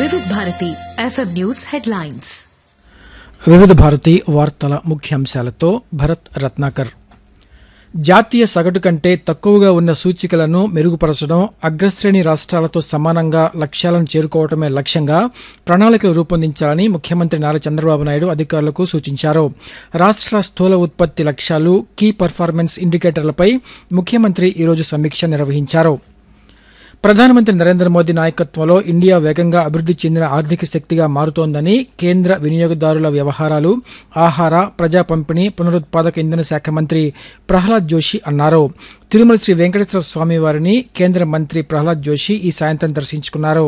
వివిధ Bharati FM news headlines వివిధ భారతి వార్తల ముఖ్యాంశాలతో భరత్ రత్నాకర్ జాతీయ సగటు కంటే తక్కువగా ఉన్న సూచికలను మెరుగుపరచడం అగ్రశ్రేణి రాష్ట్రాలతో సమానంగా లక్ష్యాలను చేరుకోవడమే లక్ష్యంగా ప్రణాళికలు రూపొందించాలని ముఖ్యమంత్రి నారా చంద్రబాబు నాయుడు అధికారులకు సూచించారు రాష్ట్ర స్థూల ఉత్పత్తి లక్ష్యాలు కీ పర్ఫార్మెన్స్ ఇండికేటర్లపై ముఖ్యమంత్రి ఈరోజు సమీక్ష నిర్వహించారు ప్రధానమంత్రి నరేంద్ర మోదీ నాయకత్వంలో ఇండియా వేగంగా అభివృద్ది చెందిన ఆర్థిక శక్తిగా మారుతోందని కేంద్ర వినియోగదారుల వ్యవహారాలు ఆహార ప్రజా పంపిణీ పునరుత్పాదక ఇంధన శాఖ మంత్రి ప్రహ్లాద్ జోషి అన్నారు తిరుమల శ్రీ వెంకటేశ్వర స్వామి వారిని కేంద్ర మంత్రి ప్రహ్లాద్ జోషి ఈ సాయంత్రం దర్శించుకున్నారు